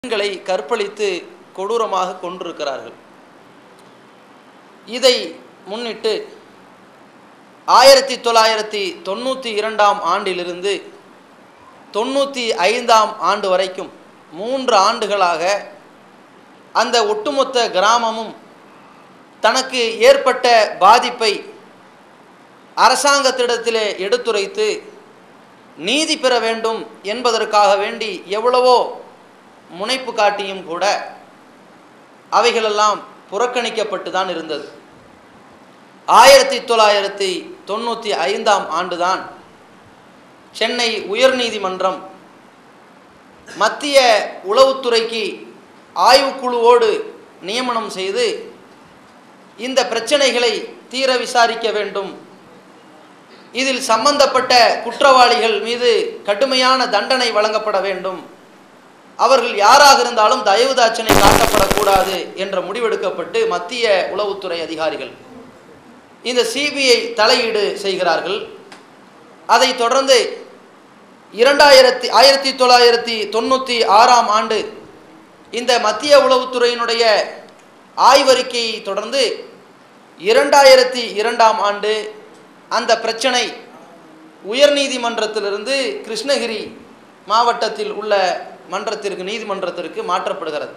பெண்களை கற்பழித்து கொடூரமாக கொண்டிருக்கிறார்கள் இதை முன்னிட்டு ஆயிரத்தி தொள்ளாயிரத்தி தொண்ணூற்றி இரண்டாம் ஆண்டிலிருந்து தொண்ணூற்றி ஐந்தாம் ஆண்டு வரைக்கும் மூன்று ஆண்டுகளாக அந்த ஒட்டுமொத்த கிராமமும் தனக்கு ஏற்பட்ட பாதிப்பை அரசாங்கத்திடத்திலே எடுத்துரைத்து நீதி பெற வேண்டும் என்பதற்காக வேண்டி எவ்வளவோ முனைப்பு காட்டியும் கூட அவைகளெல்லாம் புறக்கணிக்கப்பட்டு தான் இருந்தது ஆயிரத்தி தொள்ளாயிரத்தி தொண்ணூற்றி ஐந்தாம் ஆண்டுதான் சென்னை உயர்நீதிமன்றம் மத்திய உளவுத்துறைக்கு ஆய்வுக்குழுவோடு நியமனம் செய்து இந்த பிரச்சனைகளை தீர விசாரிக்க வேண்டும் இதில் சம்பந்தப்பட்ட குற்றவாளிகள் மீது கடுமையான தண்டனை வழங்கப்பட வேண்டும் அவர்கள் யாராக இருந்தாலும் தயவுதாட்சணை காட்டப்படக்கூடாது என்ற முடிவெடுக்கப்பட்டு மத்திய உளவுத்துறை அதிகாரிகள் இந்த சிபிஐ தலையீடு செய்கிறார்கள் அதைத் தொடர்ந்து இரண்டாயிரத்தி ஆயிரத்தி தொள்ளாயிரத்தி தொண்ணூற்றி ஆறாம் ஆண்டு இந்த மத்திய உளவுத்துறையினுடைய ஆய்வறிக்கையை தொடர்ந்து இரண்டாயிரத்தி இரண்டாம் ஆண்டு அந்த பிரச்சனை உயர்நீதிமன்றத்திலிருந்து கிருஷ்ணகிரி மாவட்டத்தில் உள்ள மன்றத்திற்கு நீதிமன்றத்திற்கு மாற்றப்படுகிறது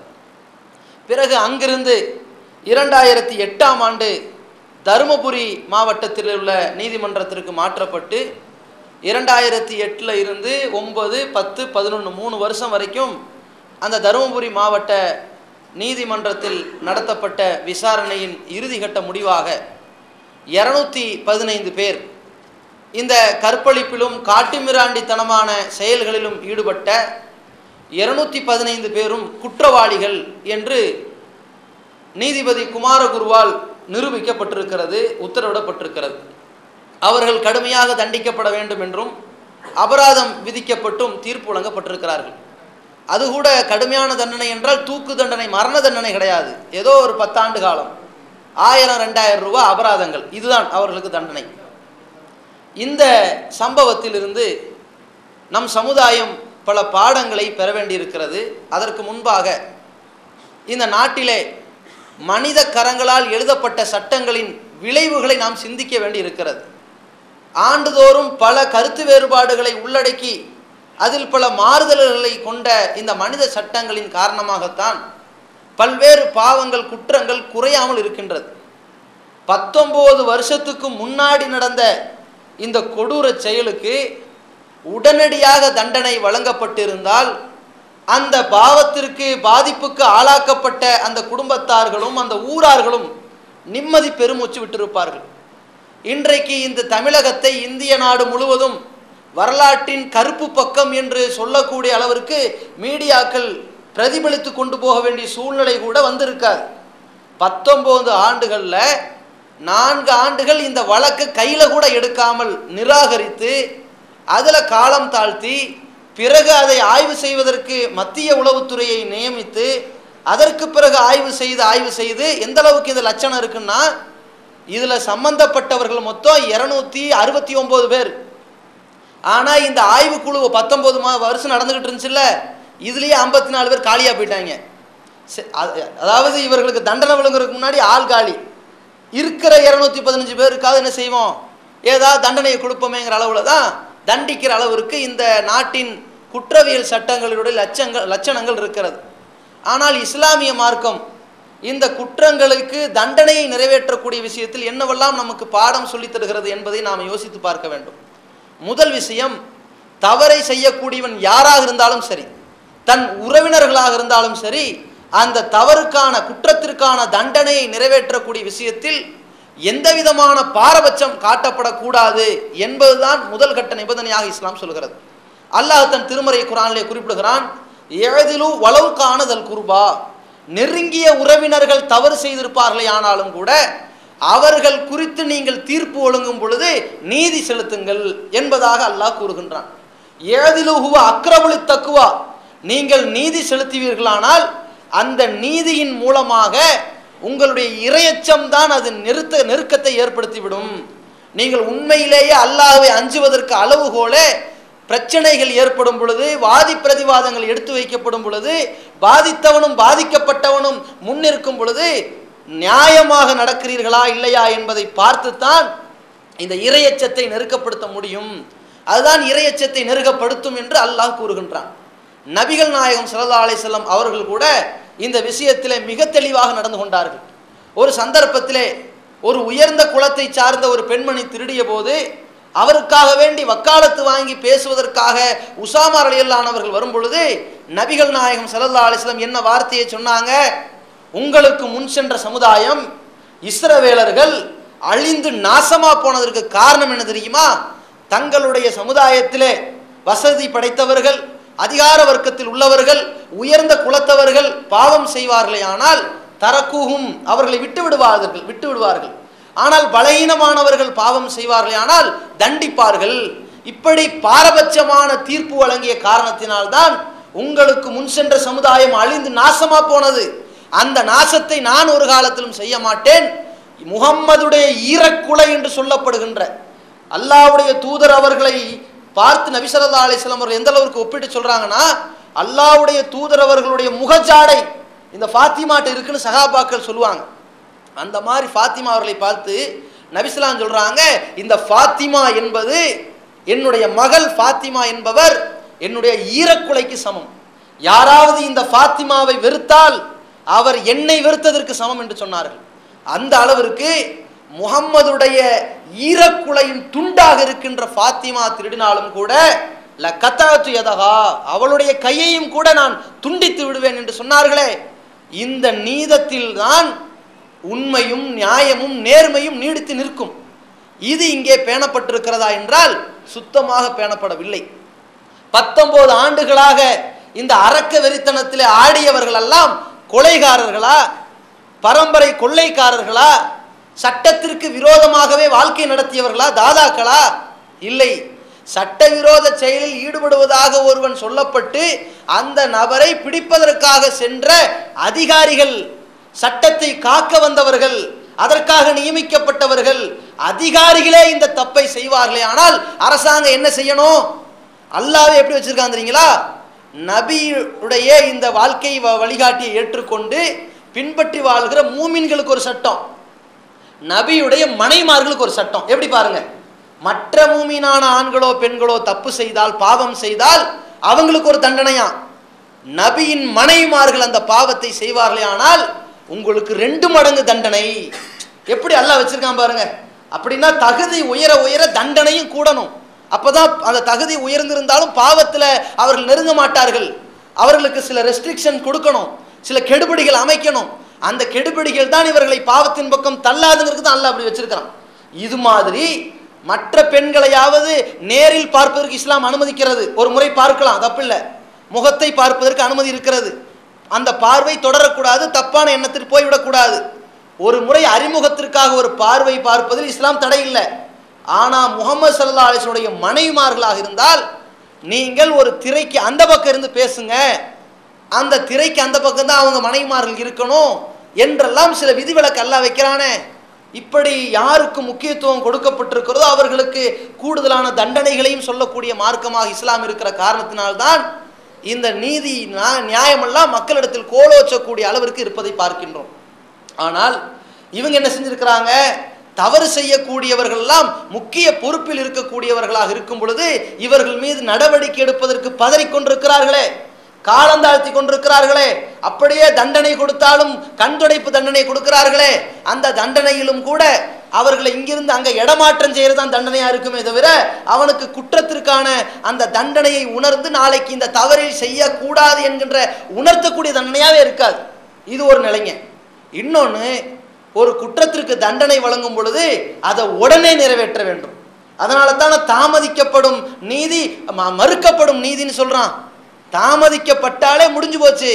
பிறகு அங்கிருந்து இரண்டாயிரத்தி எட்டாம் ஆண்டு தருமபுரி மாவட்டத்தில் உள்ள நீதிமன்றத்திற்கு மாற்றப்பட்டு இரண்டாயிரத்தி எட்டில் இருந்து ஒன்பது பத்து பதினொன்று மூணு வருஷம் வரைக்கும் அந்த தருமபுரி மாவட்ட நீதிமன்றத்தில் நடத்தப்பட்ட விசாரணையின் இறுதிக்கட்ட முடிவாக இரநூத்தி பதினைந்து பேர் இந்த கற்பழிப்பிலும் காட்டுமிராண்டித்தனமான செயல்களிலும் ஈடுபட்ட இருநூத்தி பதினைந்து பேரும் குற்றவாளிகள் என்று நீதிபதி குமாரகுருவால் நிரூபிக்கப்பட்டிருக்கிறது உத்தரவிடப்பட்டிருக்கிறது அவர்கள் கடுமையாக தண்டிக்கப்பட வேண்டும் என்றும் அபராதம் விதிக்கப்பட்டும் தீர்ப்பு வழங்கப்பட்டிருக்கிறார்கள் அது கூட கடுமையான தண்டனை என்றால் தூக்கு தண்டனை மரண தண்டனை கிடையாது ஏதோ ஒரு பத்தாண்டு காலம் ஆயிரம் ரெண்டாயிரம் ரூபாய் அபராதங்கள் இதுதான் அவர்களுக்கு தண்டனை இந்த சம்பவத்திலிருந்து நம் சமுதாயம் பல பாடங்களை பெற வேண்டியிருக்கிறது அதற்கு முன்பாக இந்த நாட்டிலே மனித கரங்களால் எழுதப்பட்ட சட்டங்களின் விளைவுகளை நாம் சிந்திக்க வேண்டியிருக்கிறது ஆண்டுதோறும் பல கருத்து வேறுபாடுகளை உள்ளடக்கி அதில் பல மாறுதல்களை கொண்ட இந்த மனித சட்டங்களின் காரணமாகத்தான் பல்வேறு பாவங்கள் குற்றங்கள் குறையாமல் இருக்கின்றது பத்தொம்போது வருஷத்துக்கு முன்னாடி நடந்த இந்த கொடூர செயலுக்கு உடனடியாக தண்டனை வழங்கப்பட்டிருந்தால் அந்த பாவத்திற்கு பாதிப்புக்கு ஆளாக்கப்பட்ட அந்த குடும்பத்தார்களும் அந்த ஊரார்களும் நிம்மதி பெருமூச்சு விட்டிருப்பார்கள் இன்றைக்கு இந்த தமிழகத்தை இந்திய நாடு முழுவதும் வரலாற்றின் கருப்பு பக்கம் என்று சொல்லக்கூடிய அளவிற்கு மீடியாக்கள் பிரதிபலித்து கொண்டு போக வேண்டிய சூழ்நிலை கூட வந்திருக்காது பத்தொம்போது ஆண்டுகளில் நான்கு ஆண்டுகள் இந்த வழக்கு கையில் கூட எடுக்காமல் நிராகரித்து அதில் காலம் தாழ்த்தி பிறகு அதை ஆய்வு செய்வதற்கு மத்திய உளவுத்துறையை நியமித்து அதற்கு பிறகு ஆய்வு செய்து ஆய்வு செய்து எந்த அளவுக்கு இந்த லட்சணம் இருக்குன்னா இதில் சம்பந்தப்பட்டவர்கள் மொத்தம் இரநூத்தி அறுபத்தி ஒம்பது பேர் ஆனால் இந்த ஆய்வுக்குழு பத்தொம்போது மா வருஷம் நடந்துக்கிட்டு இருந்துச்சுல்ல இதுலேயே ஐம்பத்தி நாலு பேர் காலியாக போயிட்டாங்க அதாவது இவர்களுக்கு தண்டனை விழுங்குறதுக்கு முன்னாடி ஆள் காலி இருக்கிற இரநூத்தி பதினஞ்சு பேருக்காவது என்ன செய்வோம் ஏதாவது தண்டனையை கொடுப்போமேங்கிற அளவில் தான் தண்டிக்கிற அளவிற்கு இந்த நாட்டின் குற்றவியல் சட்டங்களுடைய லட்சங்கள் லட்சணங்கள் இருக்கிறது ஆனால் இஸ்லாமிய மார்க்கம் இந்த குற்றங்களுக்கு தண்டனையை நிறைவேற்றக்கூடிய விஷயத்தில் என்னவெல்லாம் நமக்கு பாடம் சொல்லித் தருகிறது என்பதை நாம் யோசித்து பார்க்க வேண்டும் முதல் விஷயம் தவறை செய்யக்கூடியவன் யாராக இருந்தாலும் சரி தன் உறவினர்களாக இருந்தாலும் சரி அந்த தவறுக்கான குற்றத்திற்கான தண்டனையை நிறைவேற்றக்கூடிய விஷயத்தில் எந்த விதமான பாரபட்சம் காட்டப்படக்கூடாது என்பதுதான் முதல் கட்ட நிபந்தனையாக இஸ்லாம் சொல்கிறது அல்லாஹ் தன் திருமறை குரானிலே குறிப்பிடுகிறான் ஏதிலு வளவு காணுதல் குருபா நெருங்கிய உறவினர்கள் தவறு செய்திருப்பார்களே ஆனாலும் கூட அவர்கள் குறித்து நீங்கள் தீர்ப்பு ஒழுங்கும் பொழுது நீதி செலுத்துங்கள் என்பதாக அல்லாஹ் கூறுகின்றான் ஏதிலுகுவ அக்ரபுலி தக்குவா நீங்கள் நீதி செலுத்துவீர்களானால் அந்த நீதியின் மூலமாக உங்களுடைய இரையச்சம் தான் அது நிறுத்த நெருக்கத்தை ஏற்படுத்திவிடும் நீங்கள் உண்மையிலேயே அல்லாஹ்வை அஞ்சுவதற்கு அளவுகோலே பிரச்சனைகள் ஏற்படும் பொழுது வாதி பிரதிவாதங்கள் எடுத்து வைக்கப்படும் பொழுது பாதித்தவனும் பாதிக்கப்பட்டவனும் முன்னிற்கும் பொழுது நியாயமாக நடக்கிறீர்களா இல்லையா என்பதை பார்த்துத்தான் இந்த இரையச்சத்தை நெருக்கப்படுத்த முடியும் அதுதான் இரையச்சத்தை நெருக்கப்படுத்தும் என்று அல்லாஹ் கூறுகின்றான் நபிகள் நாயகம் ஸல்லல்லாஹு அலைஹி வஸல்லம் அவர்கள் கூட இந்த விஷயத்திலே மிக தெளிவாக நடந்து கொண்டார்கள் ஒரு சந்தர்ப்பத்திலே ஒரு உயர்ந்த குலத்தை சார்ந்த ஒரு பெண்மணி திருடிய போது அவருக்காக வேண்டி வக்காலத்து வாங்கி பேசுவதற்காக உசாமா ரலியல்லானவர்கள் வரும் பொழுது நபிகள் நாயகம் ஸல்லல்லாஹு அலைஹி வஸல்லம் என்ன வார்த்தையை சொன்னாங்க உங்களுக்கு முன் சென்ற சமுதாயம் இஸ்ரவேலர்கள் அழிந்து நாசமா போனதற்கு காரணம் என்ன தெரியுமா தங்களுடைய சமுதாயத்திலே வசதி படைத்தவர்கள் அதிகார வர்க்கத்தில் உள்ளவர்கள் உயர்ந்த குலத்தவர்கள் பாவம் செய்வார்களே ஆனால் தரக்கூகும் அவர்களை விட்டு விடுவார்கள் விட்டு விடுவார்கள் ஆனால் பலகீனமானவர்கள் பாவம் செய்வார்களே ஆனால் தண்டிப்பார்கள் இப்படி பாரபட்சமான தீர்ப்பு வழங்கிய காரணத்தினால்தான் உங்களுக்கு முன் சென்ற சமுதாயம் அழிந்து நாசமா போனது அந்த நாசத்தை நான் ஒரு காலத்திலும் செய்ய மாட்டேன் முகம்மதுடைய ஈரக்குலை என்று சொல்லப்படுகின்ற அல்லாஹ்வுடைய தூதர் அவர்களை பார்த்து நபி ஸல்லல்லாஹு அலைஹி வஸல்லம் அவர்கள் எந்த அளவுக்கு ஒப்பிட்டு சொல்றாங்கன்னா அல்லாஹ்வுடைய தூதர் அவர்களுடைய முகஜாடை இந்த ஃபாத்திமாட்ட இருக்குன்னு சகாபாக்கள் சொல்லுவாங்க அந்த மாதிரி ஃபாத்திமா அவர்களை பார்த்து நபிஸ்லாம் சொல்றாங்க இந்த ஃபாத்திமா என்பது என்னுடைய மகள் ஃபாத்திமா என்பவர் என்னுடைய ஈரக்குலைக்கு சமம் யாராவது இந்த ஃபாத்திமாவை வெறுத்தால் அவர் என்னை வெறுத்ததற்கு சமம் என்று சொன்னார்கள் அந்த அளவிற்கு முகம்மதுடைய ஈரக்குலையின் துண்டாக இருக்கின்ற ஃபாத்திமா திருடினாலும் கூட ல கத்தாத்து எதகா அவளுடைய கையையும் கூட நான் துண்டித்து விடுவேன் என்று சொன்னார்களே இந்த நீதத்தில் தான் உண்மையும் நியாயமும் நேர்மையும் நீடித்து நிற்கும் இது இங்கே பேணப்பட்டிருக்கிறதா என்றால் சுத்தமாக பேணப்படவில்லை பத்தொன்பது ஆண்டுகளாக இந்த அரக்க வெறித்தனத்திலே ஆடியவர்கள் எல்லாம் கொலைகாரர்களா பரம்பரை கொள்ளைக்காரர்களா சட்டத்திற்கு விரோதமாகவே வாழ்க்கை நடத்தியவர்களா தாதாக்களா இல்லை சட்டவிரோத செயலில் ஈடுபடுவதாக ஒருவன் சொல்லப்பட்டு அந்த நபரை பிடிப்பதற்காக சென்ற அதிகாரிகள் சட்டத்தை காக்க வந்தவர்கள் அதற்காக நியமிக்கப்பட்டவர்கள் அதிகாரிகளே இந்த தப்பை செய்வார்களே ஆனால் அரசாங்கம் என்ன செய்யணும் அல்லாவே எப்படி வச்சிருக்காங்க தெரியுங்களா நபியுடைய இந்த வாழ்க்கை வ- வழிகாட்டியை ஏற்றுக்கொண்டு பின்பற்றி வாழ்கிற மூமின்களுக்கு ஒரு சட்டம் நபியுடைய மனைமார்களுக்கு ஒரு சட்டம் எப்படி பாருங்க மற்ற மூமினான ஆண்களோ பெண்களோ தப்பு செய்தால் பாவம் செய்தால் அவங்களுக்கு ஒரு தண்டனையா நபியின் மனைவிமார்கள் அந்த பாவத்தை செய்வார்களே ஆனால் உங்களுக்கு ரெண்டு மடங்கு தண்டனை எப்படி அல்லாஹ் வச்சிருக்கான் பாருங்க அப்படின்னா தகுதி உயர உயர தண்டனையும் கூடணும் அப்பதான் அந்த தகுதி உயர்ந்திருந்தாலும் பாவத்தில் அவர்கள் நெருங்க மாட்டார்கள் அவர்களுக்கு சில ரெஸ்ட்ரிக்ஷன் கொடுக்கணும் சில கெடுபிடிகள் அமைக்கணும் அந்த கெடுபிடிகள் தான் இவர்களை பாவத்தின் பக்கம் தள்ளாதுங்கிறது தான் அல்லாஹ் அப்படி வச்சிருக்கிறான் இது மாதிரி மற்ற பெண்களையாவது நேரில் பார்ப்பதற்கு இஸ்லாம் அனுமதிக்கிறது ஒரு முறை பார்க்கலாம் தப்பில்லை முகத்தை பார்ப்பதற்கு அனுமதி இருக்கிறது அந்த பார்வை தொடரக்கூடாது தப்பான எண்ணத்திற்கு போய்விடக்கூடாது ஒரு முறை அறிமுகத்திற்காக ஒரு பார்வை பார்ப்பதில் இஸ்லாம் தடை இல்லை ஆனால் முகமது சல்லா அலிஸ்வனுடைய மனைவிமார்களாக இருந்தால் நீங்கள் ஒரு திரைக்கு அந்த பக்கம் இருந்து பேசுங்க அந்த திரைக்கு அந்த பக்கம் தான் அவங்க மனைவிமார்கள் இருக்கணும் என்றெல்லாம் சில விதிவிலக்கு அல்லாஹ் வைக்கிறானே இப்படி யாருக்கு முக்கியத்துவம் கொடுக்கப்பட்டிருக்கிறதோ அவர்களுக்கு கூடுதலான தண்டனைகளையும் சொல்லக்கூடிய மார்க்கமாக இஸ்லாம் இருக்கிற காரணத்தினால்தான் இந்த நீதி நியா- நியாயமெல்லாம் மக்களிடத்தில் கோலோச்சக்கூடிய அளவிற்கு இருப்பதை பார்க்கின்றோம் ஆனால் இவங்க என்ன செஞ்சிருக்கிறாங்க தவறு செய்யக்கூடியவர்கள் எல்லாம் முக்கிய பொறுப்பில் இருக்கக்கூடியவர்களாக இருக்கும் பொழுது இவர்கள் மீது நடவடிக்கை எடுப்பதற்கு பதறிக்கொண்டிருக்கிறார்களே காலந்தாழ்த்தி கொண்டிருக்கிறார்களே அப்படியே தண்டனை கொடுத்தாலும் கண் துடைப்பு தண்டனை கொடுக்கிறார்களே அந்த தண்டனையிலும் கூட அவர்களை இங்கிருந்து அங்க இடமாற்றம் செய்யறது தான் தண்டனையா இருக்குமே தவிர அவனுக்கு குற்றத்திற்கான அந்த தண்டனையை உணர்ந்து நாளைக்கு இந்த தவறில் செய்யக்கூடாது என்கின்ற உணர்த்தக்கூடிய தண்டனையாவே இருக்காது இது ஒரு நிலைங்க இன்னொன்று ஒரு குற்றத்திற்கு தண்டனை வழங்கும் பொழுது அதை உடனே நிறைவேற்ற வேண்டும் அதனால தானே தாமதிக்கப்படும் நீதி ம- மறுக்கப்படும் நீதின்னு சொல்றான் தாமதிக்கப்பட்டாலே முடிஞ்சு போச்சு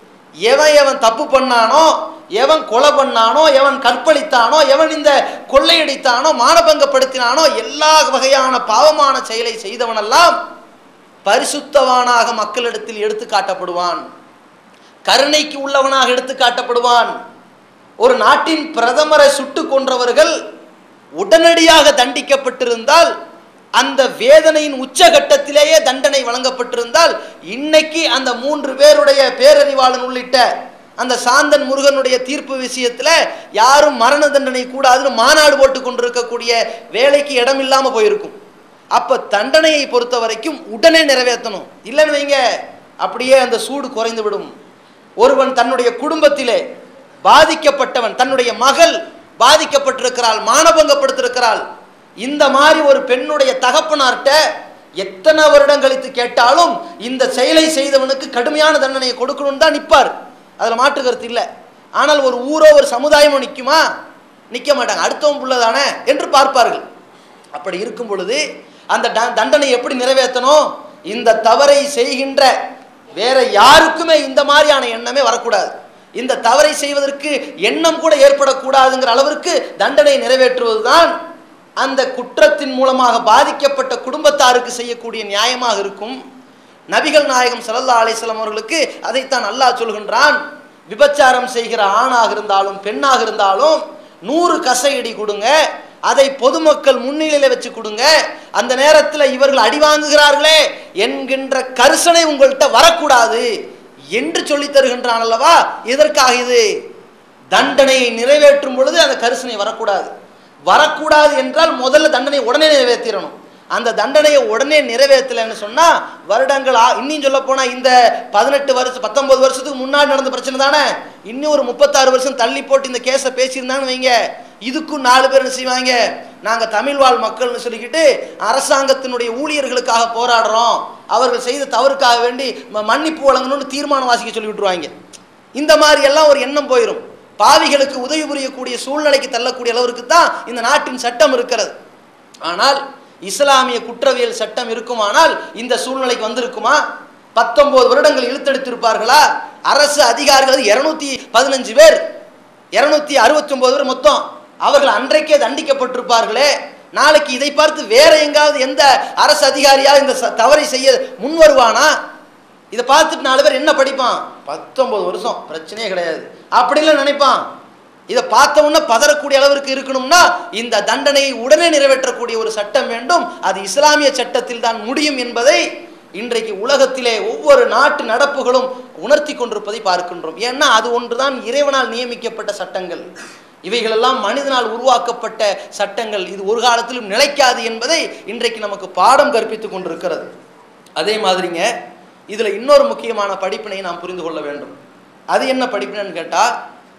எவன் எவன் தப்பு பண்ணானோ எவன் கொலை பண்ணானோ எவன் கற்பழித்தானோ எவன் இந்த கொள்ளையடித்தானோ மானபங்கப்படுத்தினானோ எல்லா வகையான பாவமான செயலை செய்தவனெல்லாம் பரிசுத்தவானாக மக்களிடத்தில் எடுத்து காட்டப்படுவான் கருணைக்கு உள்ளவனாக எடுத்து காட்டப்படுவான் ஒரு நாட்டின் பிரதமரை சுட்டு கொன்றவர்கள் உடனடியாக தண்டிக்கப்பட்டிருந்தால் அந்த வேதனையின் உச்சகட்டத்திலேயே தண்டனை வழங்கப்பட்டிருந்தால் இன்னைக்கு அந்த மூன்று பேருடைய பேரறிவாளன் உள்ளிட்ட அந்த சாந்தன் முருகனுடைய தீர்ப்பு விஷயத்துல யாரும் மரண தண்டனை கூடாதுன்னு மாநாடு போட்டு கொண்டிருக்கக்கூடிய வேலைக்கு இடம் இல்லாம போயிருக்கும் அப்ப தண்டனையை பொறுத்த வரைக்கும் உடனே நிறைவேற்றணும் இல்லைன்னு வைங்க அப்படியே அந்த சூடு குறைந்து விடும் ஒருவன் தன்னுடைய குடும்பத்திலே பாதிக்கப்பட்டவன் தன்னுடைய மகள் பாதிக்கப்பட்டிருக்கிறாள் மானபங்கப்படுத்திருக்கிறாள் இந்த மாதிரி ஒரு பெண்ணுடைய தகப்பனார்ட்ட எத்தனை வருடம் கழித்து கேட்டாலும் இந்த செயலை செய்தவனுக்கு கடுமையான தண்டனையை கொடுக்கணும்னு தான் நிற்பார் அதில் மாற்று கருத்து இல்லை ஆனால் ஒரு ஊரோ ஒரு சமுதாயமோ நிற்குமா நிற்க மாட்டாங்க அடுத்தவன் புள்ள தானே என்று பார்ப்பார்கள் அப்படி இருக்கும் பொழுது அந்த த- தண்டனை எப்படி நிறைவேற்றணும் இந்த தவறை செய்கின்ற வேற யாருக்குமே இந்த மாதிரியான எண்ணமே வரக்கூடாது இந்த தவறை செய்வதற்கு எண்ணம் கூட ஏற்படக்கூடாதுங்கிற அளவிற்கு தண்டனை நிறைவேற்றுவதுதான் அந்த குற்றத்தின் மூலமாக பாதிக்கப்பட்ட குடும்பத்தாருக்கு செய்யக்கூடிய நியாயமாக இருக்கும் நபிகள் நாயகம் ஸல்லல்லாஹு அலைஹி வஸல்லம் அவர்களுக்கு அதைத்தான் அல்லாஹ் சொல்கின்றான் விபச்சாரம் செய்கிற ஆணாக இருந்தாலும் பெண்ணாக இருந்தாலும் நூறு கசையடி கொடுங்க அதை பொதுமக்கள் முன்னிலையில வச்சு கொடுங்க அந்த நேரத்தில் இவர்கள் அடி வாங்குகிறார்களே என்கின்ற கரிசனை உங்கள்கிட்ட வரக்கூடாது என்று சொல்லித் தருகின்றான் அல்லவா எதற்காக இது தண்டனையை நிறைவேற்றும் பொழுது அந்த கரிசனை வரக்கூடாது வரக்கூடாது என்றால் முதல்ல தண்டனை உடனே நிறைவேற்றிடணும் அந்த தண்டனையை உடனே நிறைவேற்றலைன்னு சொன்னா வருடங்கள் ஆ- இன்னும் சொல்ல போனா இந்த பதினெட்டு வருஷம் பத்தொன்பது வருஷத்துக்கு முன்னாடி நடந்த பிரச்சனை தானே இன்னும் ஒரு முப்பத்தாறு வருஷம் தள்ளி போட்டு இந்த கேஸை பேசியிருந்தாங்கன்னு வைங்க இதுக்கும் நாலு பேர் என்ன செய்வாங்க நாங்க தமிழ் வாழ் மக்கள்னு சொல்லிக்கிட்டு அரசாங்கத்தினுடைய ஊழியர்களுக்காக போராடுறோம் அவர்கள் செய்த தவறுக்காக வேண்டி ம- மன்னிப்பு வழங்கணும்னு தீர்மானம் வாசிக்க சொல்லி விட்டுருவாங்க இந்த மாதிரி எல்லாம் ஒரு எண்ணம் போயிடும் பாவிகளுக்கு உதவி புரியக்கூடிய சூழ்நிலைக்கு தள்ளக்கூடிய அளவிற்கு தான் இந்த நாட்டின் சட்டம் இருக்கிறது ஆனால் இஸ்லாமிய குற்றவியல் சட்டம் இருக்குமானால் இந்த சூழ்நிலைக்கு வந்திருக்குமா பத்தொன்பது வருடங்கள் இழுத்தெடுத்திருப்பார்களா அரசு அதிகாரிகள் இருநூத்தி பதினஞ்சு பேர் இருநூத்தி அறுபத்தி ஒன்பது பேர் மொத்தம் அவர்கள் அன்றைக்கே தண்டிக்கப்பட்டிருப்பார்களே நாளைக்கு இதை பார்த்து வேற எங்காவது எந்த அரசு அதிகாரியா இந்த ச- தவறை செய்ய முன் வருவானா இதை பார்த்துட்டு நாலு பேர் என்ன படிப்பான் பத்தொன்பது வருஷம் பிரச்சனையே கிடையாது அப்படிலாம் நினைப்பான் இதை பார்த்த உடனே பதறக்கூடிய அளவிற்கு இருக்கணும்னா இந்த தண்டனையை உடனே நிறைவேற்றக்கூடிய ஒரு சட்டம் வேண்டும் அது இஸ்லாமிய சட்டத்தில் தான் முடியும் என்பதை இன்றைக்கு உலகத்திலே ஒவ்வொரு நாட்டு நடப்புகளும் உணர்த்தி கொண்டிருப்பதை பார்க்கின்றோம் ஏன்னா அது ஒன்றுதான் இறைவனால் நியமிக்கப்பட்ட சட்டங்கள் இவைகளெல்லாம் மனிதனால் உருவாக்கப்பட்ட சட்டங்கள் இது ஒரு காலத்திலும் நிலைக்காது என்பதை இன்றைக்கு நமக்கு பாடம் கற்பித்துக் கொண்டிருக்கிறது அதே மாதிரிங்க இதில் இன்னொரு முக்கியமான படிப்பினை நாம் புரிந்து கொள்ள வேண்டும் அது என்ன படிப்பினைன்னு கேட்டால்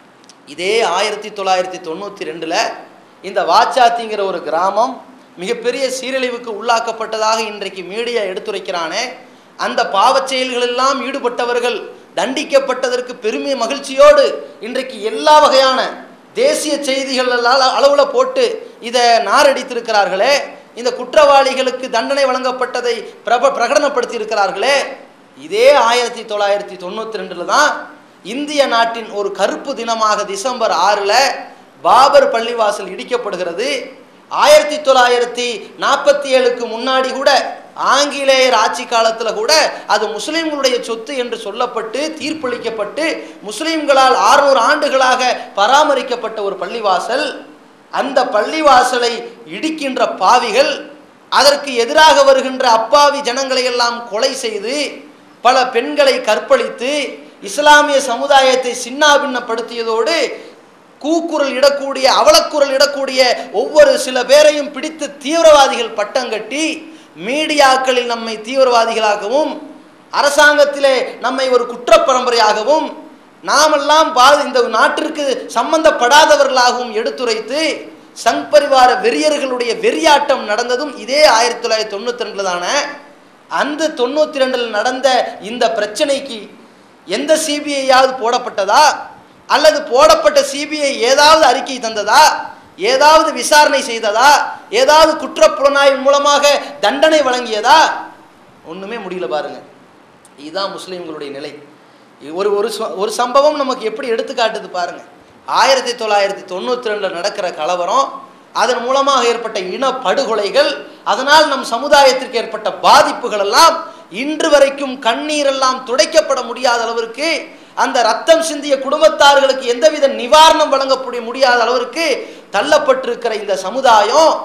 இதே ஆயிரத்தி தொள்ளாயிரத்தி தொண்ணூற்றி ரெண்டில் இந்த வாச்சாத்திங்கிற ஒரு கிராமம் மிகப்பெரிய சீரழிவுக்கு உள்ளாக்கப்பட்டதாக இன்றைக்கு மீடியா எடுத்துரைக்கிறானே அந்த பாவச் செயல்களெல்லாம் ஈடுபட்டவர்கள் தண்டிக்கப்பட்டதற்கு பெருமை மகிழ்ச்சியோடு இன்றைக்கு எல்லா வகையான தேசிய செய்திகள் அளவில் போட்டு இதை நாரடித்திருக்கிறார்களே இந்த குற்றவாளிகளுக்கு தண்டனை வழங்கப்பட்டதை பிரப பிரகடனப்படுத்தி இருக்கிறார்களே இதே ஆயிரத்தி தொள்ளாயிரத்தி தொண்ணூற்றி ரெண்டில் தான் இந்திய நாட்டின் ஒரு கருப்பு தினமாக டிசம்பர் ஆறில் பாபர் பள்ளிவாசல் இடிக்கப்படுகிறது ஆயிரத்தி தொள்ளாயிரத்தி நாற்பத்தி ஏழுக்கு முன்னாடி கூட ஆங்கிலேயர் ஆட்சி காலத்தில் கூட அது முஸ்லிம்களுடைய சொத்து என்று சொல்லப்பட்டு தீர்ப்பளிக்கப்பட்டு முஸ்லிம்களால் 600 ஆண்டுகளாக பராமரிக்கப்பட்ட ஒரு பள்ளிவாசல் அந்த பள்ளிவாசலை இடிக்கின்ற பாவிகள் அதற்கு எதிராக வருகின்ற அப்பாவி ஜனங்களை எல்லாம் கொலை செய்து பல பெண்களை கற்பழித்து இஸ்லாமிய சமுதாயத்தை சின்னாபின்னப்படுத்தியதோடு கூக்குரல் இடக்கூடிய அவலக்குரல் இடக்கூடிய ஒவ்வொரு சில பேரையும் பிடித்து தீவிரவாதிகள் பட்டம் கட்டி மீடியாக்களில் நம்மை தீவிரவாதிகளாகவும் அரசாங்கத்திலே நம்மை ஒரு குற்றப் பரம்பரையாகவும் நாமெல்லாம் பா இந்த நாட்டிற்கு சம்பந்தப்படாதவர்களாகவும் எடுத்துரைத்து சங் பரிவார வெறியர்களுடைய வெறியாட்டம் நடந்ததும் இதே ஆயிரத்தி தொள்ளாயிரத்தி தொண்ணூற்றி ரெண்டில் தானே அந்த தொண்ணூற்றி ரெண்டில் நடந்த இந்த பிரச்சனைக்கு எந்த சிபிஐயாவது போடப்பட்டதா அல்லது போடப்பட்ட சிபிஐ ஏதாவது அறிக்கை தந்ததா ஏதாவது விசாரணை செய்ததா ஏதாவது குற்றப்புலனாய்வு மூலமாக தண்டனை வழங்கியதா ஒன்றுமே முடியல பாருங்க இதுதான் முஸ்லீம்களுடைய நிலை ஒரு ஒரு ச- ஒரு சம்பவம் நமக்கு எப்படி எடுத்துக்காட்டுது பாருங்க ஆயிரத்தி தொள்ளாயிரத்தி தொண்ணூற்றி ரெண்டில் நடக்கிற கலவரம் அதன் மூலமாக ஏற்பட்ட இன படுகொலைகள் அதனால் நம் சமுதாயத்திற்கு ஏற்பட்ட பாதிப்புகள் எல்லாம் இன்று வரைக்கும் கண்ணீரெல்லாம் துடைக்கப்பட முடியாத அளவிற்கு அந்த ரத்தம் சிந்திய குடும்பத்தார்களுக்கு எந்தவித நிவாரணம் வழங்கப்பட முடியாத அளவிற்கு தள்ளப்பட்டிருக்கிற இந்த சமுதாயம்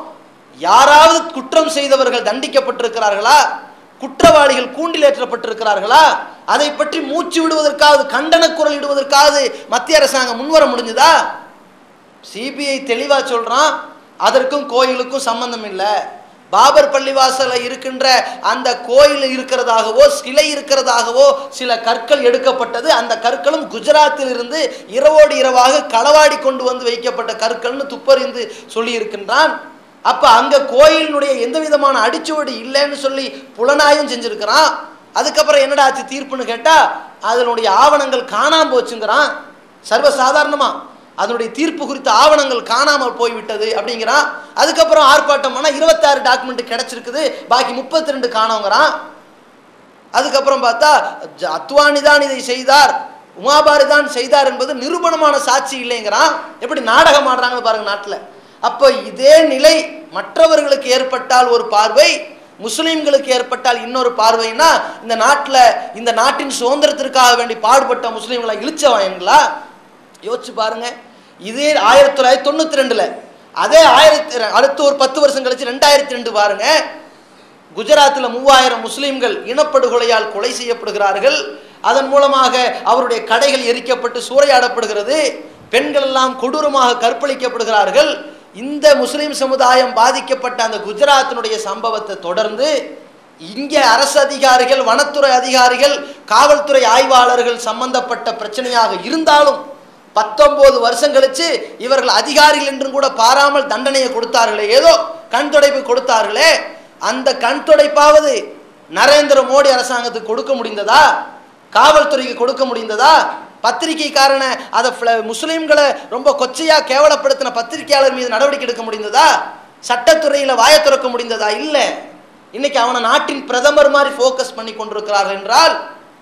யாராவது குற்றம் செய்தவர்கள் தண்டிக்கப்பட்டிருக்கிறார்களா குற்றவாளிகள் கூண்டிலேற்றப்பட்டிருக்கிறார்களா அதை பற்றி மூச்சு விடுவதற்காவது கண்டன குரல் இடுவதற்காவது மத்திய அரசாங்கம் முன்வர முடிஞ்சுதா சிபிஐ தெளிவா சொல்றான் அதற்கும் கோயிலுக்கும் சம்பந்தம் இல்லை பாபர் பள்ளிவாசல இருக்கின்ற அந்த கோயில் இருக்கிறதாகவோ சிலை இருக்கிறதாகவோ சில கற்கள் எடுக்கப்பட்டது அந்த கற்களும் குஜராத்தில் இருந்து இரவோடு இரவாக களவாடி கொண்டு வந்து வைக்கப்பட்ட கற்கள்னு துப்பறிந்து சொல்லி இருக்கின்றான் அப்ப அங்க கோயிலினுடைய எந்த விதமான அடிச்சுவடு இல்லைன்னு சொல்லி புலனாயும் செஞ்சிருக்கிறான் அதுக்கப்புறம் என்னடா ஆச்சு தீர்ப்புன்னு கேட்டா அதனுடைய ஆவணங்கள் காணாம போச்சுங்கிறான் சர்வசாதாரணமா அதனுடைய தீர்ப்பு குறித்த ஆவணங்கள் காணாமல் போய்விட்டது அப்படிங்கிறான் அதுக்கப்புறம் ஆர்ப்பாட்டம் பண்ணால் இருபத்தாறு டாக்குமெண்ட் கிடைச்சிருக்குது பாக்கி முப்பத்தி ரெண்டு காணோங்கிறான் அதுக்கப்புறம் பார்த்தா ஜ- அத்வானி தான் இதை செய்தார் உமாபாரி தான் செய்தார் என்பது நிரூபணமான சாட்சி இல்லைங்கிறான் எப்படி நாடகம் ஆடுறாங்கன்னு பாருங்க நாட்டில் அப்போ இதே நிலை மற்றவர்களுக்கு ஏற்பட்டால் ஒரு பார்வை முஸ்லிம்களுக்கு ஏற்பட்டால் இன்னொரு பார்வைன்னா இந்த நாட்டில் இந்த நாட்டின் சுதந்திரத்திற்காக வேண்டி பாடுபட்ட முஸ்லீம்களை இழிச்சவாயங்களா யோசிச்சு பாருங்க இதே ஆயிரத்தி தொள்ளாயிரத்தி தொண்ணூற்றி ரெண்டில் அதே ஆயிரத்தி அடுத்து ஒரு பத்து வருஷம் கழிச்சு ரெண்டாயிரத்தி ரெண்டு பாருங்க குஜராத்தில் மூவாயிரம் முஸ்லிம்கள் இனப்படுகொலையால் கொலை செய்யப்படுகிறார்கள் அதன் மூலமாக அவருடைய கடைகள் எரிக்கப்பட்டு சூறையாடப்படுகிறது பெண்கள் எல்லாம் கொடூரமாக கற்பழிக்கப்படுகிறார்கள் இந்த முஸ்லிம் சமுதாயம் பாதிக்கப்பட்ட அந்த குஜராத்தினுடைய சம்பவத்தை தொடர்ந்து இங்கே அரசு அதிகாரிகள் வனத்துறை அதிகாரிகள் காவல்துறை ஆய்வாளர்கள் சம்பந்தப்பட்ட பிரச்சனையாக இருந்தாலும் பத்தொன்பது வருஷம் கழிச்சு இவர்கள் அதிகாரிகள் என்றும் கூட பாராமல் தண்டனையை கொடுத்தார்களே ஏதோ கண் துடைப்பு கொடுத்தார்களே அந்த கண் துடைப்பாவது நரேந்திர மோடி அரசாங்கத்துக்கு கொடுக்க முடிந்ததா காவல்துறைக்கு கொடுக்க முடிந்ததா பத்திரிகைக்காரனை அதை ஃப்ள- முஸ்லிம்களை ரொம்ப கொச்சையா கேவலப்படுத்தின பத்திரிகையாளர் மீது நடவடிக்கை எடுக்க முடிந்ததா சட்டத்துறையில் வாயை திறக்க முடிந்ததா இல்லை இன்னைக்கு அவனை நாட்டின் பிரதமர் மாதிரி ஃபோக்கஸ் பண்ணி கொண்டிருக்கிறார்கள் என்றால்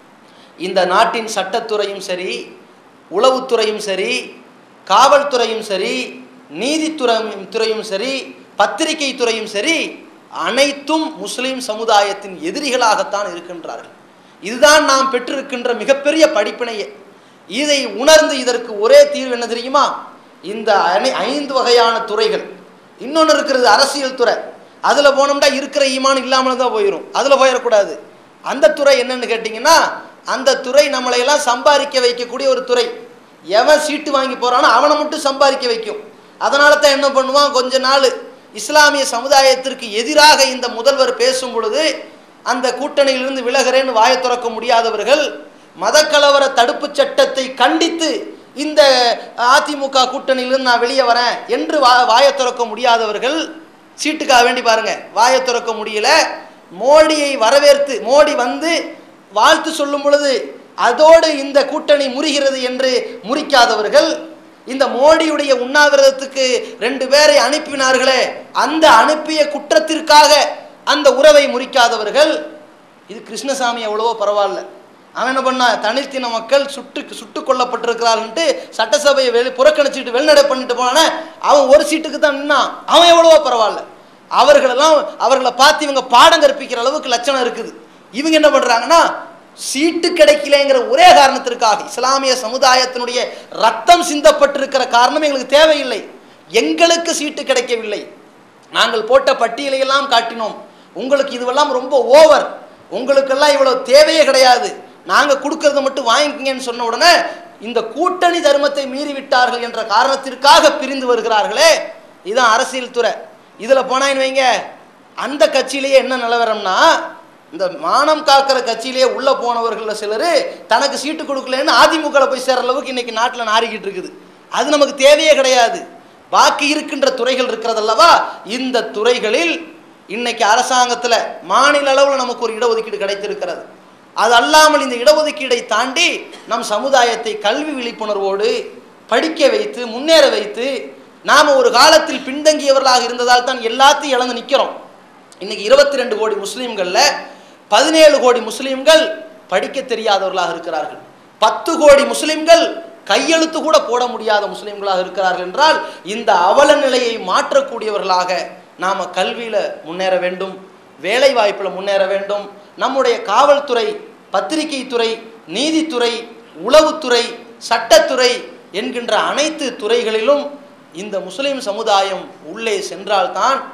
இந்த நாட்டின் சட்டத்துறையும் சரி உளவுத்துறையும் சரி காவல்துறையும் சரி நீதித்துறையும் துறையும் சரி பத்திரிகை துறையும் சரி அனைத்தும் முஸ்லிம் சமுதாயத்தின் எதிரிகளாகத்தான் இருக்கின்றார்கள் இதுதான் நாம் பெற்றிருக்கின்ற மிகப்பெரிய படிப்பினையே இதை உணர்ந்து இதற்கு ஒரே தீர்வு என்ன தெரியுமா இந்த அனை ஐந்து வகையான துறைகள் இன்னொன்று இருக்கிறது அரசியல் துறை அதில் போனோம்னா இருக்கிற ஈமான் இல்லாமல் தான் போயிடும் அதில் போயிடக்கூடாது அந்த துறை என்னன்னு கேட்டிங்கன்னா அந்த துறை நம்மளை எல்லாம் சம்பாதிக்க வைக்கக்கூடிய ஒரு துறை எவன் சீட்டு வாங்கி போகிறானோ அவனை மட்டும் சம்பாதிக்க வைக்கும் அதனால தான் என்ன பண்ணுவான் கொஞ்ச நாள் இஸ்லாமிய சமுதாயத்திற்கு எதிராக இந்த முதல்வர் பேசும் பொழுது அந்த கூட்டணியிலிருந்து விலகிறேன்னு வாயை திறக்க முடியாதவர்கள் மதக்கலவர தடுப்பு சட்டத்தை கண்டித்து இந்த அதிமுக கூட்டணியிலிருந்து நான் வெளியே வரேன் என்று வா வாயை திறக்க முடியாதவர்கள் சீட்டுக்காக வேண்டி பாருங்க வாயை திறக்க முடியல மோடியை வரவேற்று மோடி வந்து வாழ்த்து சொல்லும் பொழுது அதோடு இந்த கூட்டணி முறிகிறது என்று முறிக்காதவர்கள் இந்த மோடியுடைய உண்ணாவிரதத்துக்கு ரெண்டு பேரை அனுப்பினார்களே அந்த அனுப்பிய குற்றத்திற்காக அந்த உறவை முறிக்காதவர்கள் இது கிருஷ்ணசாமி எவ்வளவோ பரவாயில்ல அவன் என்ன பண்ணா தனித்தின மக்கள் சுட்டு சுட்டு கொல்லப்பட்டிருக்கிறாள்ன்ட்டு சட்டசபையை வெளி புறக்கணிச்சிட்டு வெளிநடை பண்ணிட்டு போனானே அவன் ஒரு சீட்டுக்கு தான் நின்னான் அவன் எவ்வளவோ பரவாயில்ல அவர்களெல்லாம் அவர்களை பார்த்து இவங்க பாடம் கற்பிக்கிற அளவுக்கு லட்சணம் இருக்குது இவங்க என்ன பண்றாங்கன்னா சீட்டு கிடைக்கலங்கிற ஒரே காரணத்திற்காக இஸ்லாமிய சமுதாயத்தினுடைய ரத்தம் சிந்தப்பட்டிருக்கிற காரணம் எங்களுக்கு தேவையில்லை எங்களுக்கு சீட்டு கிடைக்கவில்லை நாங்கள் போட்ட பட்டியலையெல்லாம் காட்டினோம் உங்களுக்கு இதுவெல்லாம் ரொம்ப ஓவர் உங்களுக்கெல்லாம் இவ்வளவு தேவையே கிடையாது நாங்கள் கொடுக்கறத மட்டும் வாங்கிக்கங்கன்னு சொன்ன உடனே இந்த கூட்டணி தர்மத்தை மீறி விட்டார்கள் என்ற காரணத்திற்காக பிரிந்து வருகிறார்களே இதுதான் அரசியல் துறை இதில் போனான்னு வைங்க அந்த கட்சியிலேயே என்ன நிலவரம்னா இந்த மானம் காக்கிற கட்சியிலேயே உள்ள போனவர்கள் சிலர் தனக்கு சீட்டு கொடுக்கலன்னு அதிமுக போய் சேர்ற அளவுக்கு இன்னைக்கு நாட்டில் நாறிக்கிட்டு இருக்குது அது நமக்கு தேவையே கிடையாது பாக்கி இருக்கின்ற துறைகள் இருக்கிறதல்லவா இந்த துறைகளில் இன்னைக்கு அரசாங்கத்தில் மாநில அளவில் நமக்கு ஒரு இடஒதுக்கீடு கிடைத்திருக்கிறது அது அல்லாமல் இந்த இடஒதுக்கீடை தாண்டி நம் சமுதாயத்தை கல்வி விழிப்புணர்வோடு படிக்க வைத்து முன்னேற வைத்து நாம் ஒரு காலத்தில் பின்தங்கியவர்களாக இருந்ததால் தான் எல்லாத்தையும் இழந்து நிற்கிறோம் இன்னைக்கு இருபத்தி ரெண்டு கோடி முஸ்லீம்களில் பதினேழு கோடி முஸ்லீம்கள் படிக்க தெரியாதவர்களாக இருக்கிறார்கள் பத்து கோடி முஸ்லீம்கள் கையெழுத்து கூட போட முடியாத முஸ்லீம்களாக இருக்கிறார்கள் என்றால் இந்த அவல நிலையை மாற்றக்கூடியவர்களாக நாம் கல்வியில் முன்னேற வேண்டும் வேலை வாய்ப்பில் முன்னேற வேண்டும் நம்முடைய காவல்துறை பத்திரிகை துறை நீதித்துறை உளவுத்துறை சட்டத்துறை என்கின்ற அனைத்து துறைகளிலும் இந்த முஸ்லிம் சமுதாயம் உள்ளே சென்றால்தான்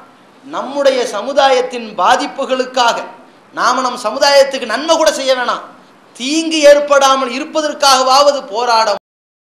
நம்முடைய சமுதாயத்தின் பாதிப்புகளுக்காக நாம நம் சமுதாயத்துக்கு நன்மை கூட செய்ய வேணாம் தீங்கு ஏற்படாமல் இருப்பதற்காகவாவது போராட